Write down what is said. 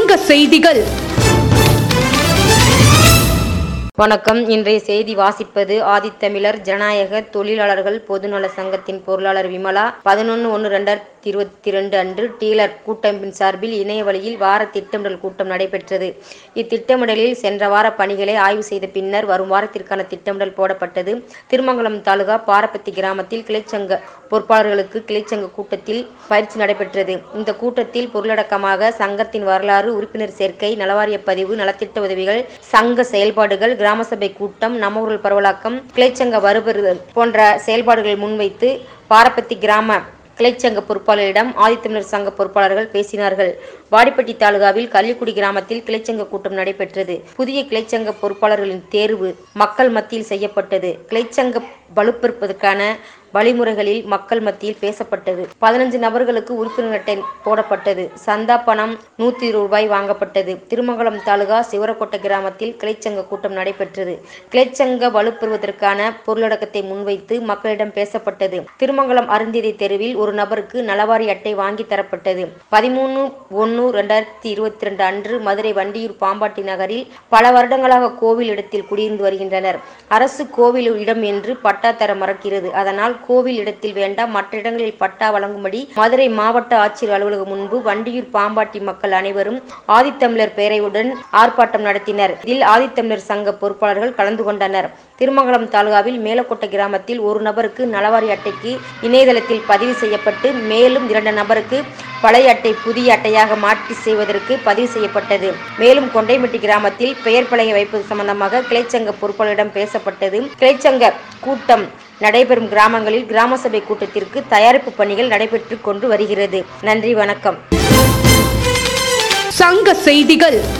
சங்க செய்திகள் வணக்கம் இன்றைய செய்தி வாசிப்பது ஆதித்தமிழர் ஜனநாயக தொழிலாளர்கள் பொதுநல சங்கத்தின் பொருளாளர் விமலா பதினொன்று ஒன்று ரெண்டாயிரத்தி இருபத்தி ரெண்டு அன்று டீலர் கூட்டமைப்பின் சார்பில் இணைய வழியில் வார திட்டமிடல் கூட்டம் நடைபெற்றது இத்திட்டமிடலில் சென்ற வார பணிகளை ஆய்வு செய்த பின்னர் வரும் வாரத்திற்கான திட்டமிடல் போடப்பட்டது திருமங்கலம் தாலுகா பாரப்பத்தி கிராமத்தில் கிளைச்சங்க பொறுப்பாளர்களுக்கு கிளைச்சங்க கூட்டத்தில் பயிற்சி நடைபெற்றது இந்த கூட்டத்தில் பொருளடக்கமாக சங்கத்தின் வரலாறு உறுப்பினர் சேர்க்கை நலவாரிய பதிவு நலத்திட்ட உதவிகள் சங்க செயல்பாடுகள் கிராம சபை கூட்டம் நம்மூரல் பரவலாக்கம் கிளைச்சங்க வருபெறுதல் போன்ற செயல்பாடுகளை முன்வைத்து பாரப்பத்தி கிராம கிளைச்சங்க பொறுப்பாளரிடம் ஆதித்தமிழர் சங்க பொறுப்பாளர்கள் பேசினார்கள் வாடிப்பட்டி தாலுகாவில் கள்ளிக்குடி கிராமத்தில் கிளைச்சங்க கூட்டம் நடைபெற்றது புதிய கிளைச்சங்க பொறுப்பாளர்களின் தேர்வு மக்கள் மத்தியில் செய்யப்பட்டது கிளைச்சங்க வலுப்பெறுப்பதற்கான வழிமுறைகளில் மக்கள் மத்தியில் பேசப்பட்டது பதினஞ்சு நபர்களுக்கு உறுப்பினர் அட்டை போடப்பட்டது சந்தா பணம் நூத்தி ரூபாய் வாங்கப்பட்டது திருமங்கலம் தாலுகா சிவரக்கோட்டை கிராமத்தில் கிளைச்சங்க கூட்டம் நடைபெற்றது கிளைச்சங்க வலுப்பெறுவதற்கான பொருளடக்கத்தை முன்வைத்து மக்களிடம் பேசப்பட்டது திருமங்கலம் அருந்திதை தெருவில் ஒரு நபருக்கு நலவாரி அட்டை வாங்கி தரப்பட்டது பதிமூணு ஒன்று ரெண்டாயிரத்தி இருபத்தி ரெண்டு அன்று மதுரை வண்டியூர் பாம்பாட்டி நகரில் பல வருடங்களாக கோவில் இடத்தில் குடியிருந்து வருகின்றனர் அரசு கோவில் இடம் என்று பட்டா தர மறக்கிறது அதனால் கோவில் இடத்தில் வேண்டாம் மற்ற இடங்களில் பட்டா வழங்கும்படி மதுரை மாவட்ட ஆட்சியர் அலுவலகம் முன்பு வண்டியூர் பாம்பாட்டி மக்கள் அனைவரும் ஆதித்தமிழர் பேரையுடன் ஆர்ப்பாட்டம் நடத்தினர் இதில் ஆதித்தமிழர் சங்க பொறுப்பாளர்கள் கலந்து கொண்டனர் திருமங்கலம் தாலுகாவில் மேலக்கோட்டை கிராமத்தில் ஒரு நபருக்கு நலவாரி அட்டைக்கு இணையதளத்தில் பதிவு செய்யப்பட்டு மேலும் இரண்டு நபருக்கு பழைய அட்டை புதிய அட்டையாக மாற்றி செய்வதற்கு பதிவு செய்யப்பட்டது மேலும் கொண்டைமெட்டி கிராமத்தில் பெயர் பலகை வைப்பது சம்பந்தமாக கிளைச்சங்க பொறுப்பாளரிடம் பேசப்பட்டது கிளைச்சங்க கூட்டம் நடைபெறும் கிராமங்களில் கிராம சபை கூட்டத்திற்கு தயாரிப்பு பணிகள் நடைபெற்று கொண்டு வருகிறது நன்றி வணக்கம் சங்க செய்திகள்